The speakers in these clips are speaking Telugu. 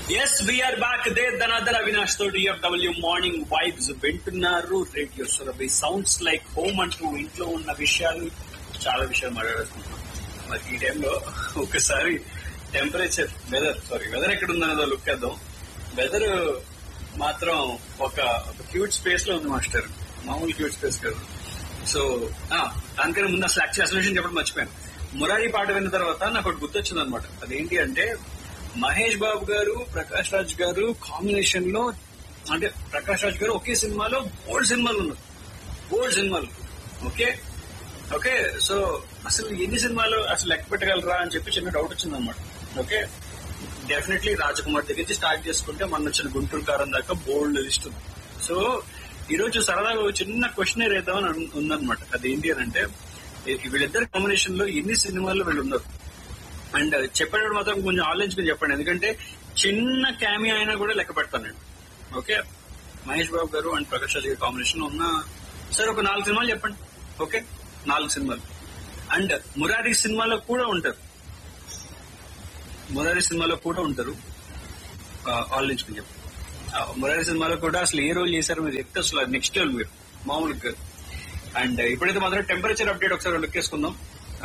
ఎస్ వీఆర్ బ్యాక్ దే ధనాదర్ అవినాష్ తో డిఎఫ్డబ్ల్యూ మార్నింగ్ వైబ్స్ వింటున్నారు radio Surabhi sounds like home అంటూ ఇంట్లో ఉన్న విషయాలు చాలా విషయాలు మాట్లాడుకుంటున్నాం మరి ఈ టైంలో ఒకసారి టెంపరేచర్ వెదర్ సారీ వెదర్ ఎక్కడ ఉందన్నదో లుక్ వేద్దాం వెదర్ మాత్రం ఒక ఒక క్యూట్ స్పేస్ లో ఉంది మాస్టర్ మామూలు క్యూట్ స్పేస్ కాదు సో ఆ, దానికన్నా ముందు అసలు యాక్చువల్ అసలు విషయం చెప్పడం మర్చిపోయాను మురారి పాట విన్న తర్వాత నాకు ఒకటి గుర్తొచ్చింది అనమాట అదేంటి అంటే మహేష్ బాబు గారు ప్రకాష్ రాజ్ గారు కాంబినేషన్ లో అంటే ప్రకాష్ రాజ్ గారు ఒకే సినిమాలో బోల్డ్ సినిమాలు ఉన్నారు బోల్డ్ సినిమాలు ఓకే ఓకే సో అసలు ఎన్ని సినిమాలు అసలు లెక్క పెట్టగలరా అని చెప్పి చిన్న డౌట్ వచ్చింది అనమాట ఓకే డెఫినెట్లీ రాజకుమార్ దగ్గర నుంచి స్టార్ట్ చేసుకుంటే మన వచ్చిన గుంటూరు కారం దాకా బోల్డ్ లిస్ట్ ఉంది సో ఈ రోజు సరదాగా ఒక చిన్న క్వశ్చన్ వేద్దామని అను- ఉందన్నమాట అది ఏంటి అని అంటే ఈ- వీళ్ళిద్దరి కాంబినేషన్ లో ఎన్ని సినిమాలు వీళ్ళు ఉన్నారు అండ్ చెప్పేటప్పుడు మాత్రం కొంచెం ఆలోచించుకుని చెప్పండి ఎందుకంటే చిన్న క్యామి అయినా కూడా లెక్క పెడతాను నేను ఓకే మహేష్ బాబు గారు అండ్ ప్రకాష్ రాజ్ గారి కాంబినేషన్ లో ఉన్న సరే ఒక నాలుగు సినిమాలు చెప్పండి ఓకే నాలుగు సినిమాలు అండ్ మురారి సినిమాలో కూడా ఉంటారు మురారి సినిమాలో కూడా ఉంటారు ఆ, ఆలోచించుకుని చెప్పండి ఆ, మురారి సినిమాలో కూడా అసలు ఏ రోల్ చేశారు మీరు చెప్తే అసలు నెక్స్ట్ లెవెల్ మీరు మామూలుగా అండ్ ఇప్పుడైతే మాత్రం టెంపరేచర్ అప్డేట్ ఒకసారి లుక్ వేసుకుందాం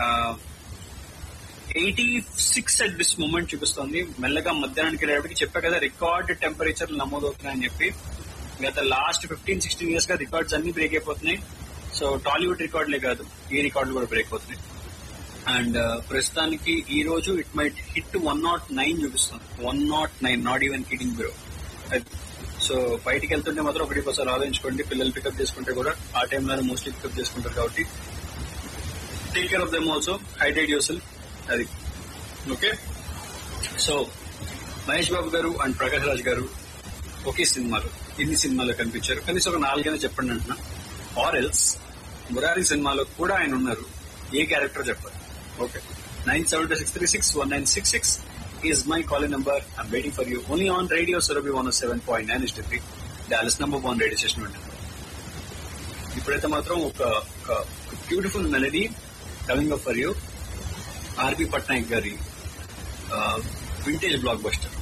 eighty six at this moment చూపిస్తుంది మెల్లగా మధ్యాహ్నానికి వెళ్ళేటప్పటికి చెప్పా కదా రికార్డ్ టెంపరేచర్ నమోదవుతున్నాయని చెప్పి గత లాస్ట్ ఫిఫ్టీన్ సిక్స్టీన్ ఇయర్స్ గా రికార్డ్స్ అన్ని బ్రేక్ అయిపోతున్నాయి సో టాలీవుడ్ రికార్డులే కాదు ఈ రికార్డులు కూడా బ్రేక్ అవుతున్నాయి అండ్ ప్రస్తుతానికి ఈ రోజు it might hit one nought nine చూపిస్తుంది one nought nine not even kidding bro so బయటికి వెళ్తుంటే మాత్రం ఒకటి ఒకసారి ఆలోచించుకోండి పిల్లలు పికప్ చేసుకుంటే కూడా ఆ టైంలో మోస్ట్లీ పికప్ చేసుకుంటారు కాబట్టి take care of them also hydrate yourself అది okay so Mahesh Babu garu and Prakash Raj గారు ఒకే సినిమాలో ఎన్ని సినిమాలో కనిపించారు కనీసం ఒక నాలుగైనా చెప్పండి అంటున్నా ఆర్ ఎల్స్ మురారి సినిమాలో కూడా ఆయన ఉన్నారు ఏ క్యారెక్టర్ చెప్పారు okay nine seven six three six one nine six six is my calling number I'm waiting for you only on radio Surabhi one seven point nine is three Dallas number one radio station ఉంటుంది ఇప్పుడైతే మాత్రం ఒక beautiful melody coming up for you RP Patnaik గారి వింటేజ్ బ్లాక్ బస్టర్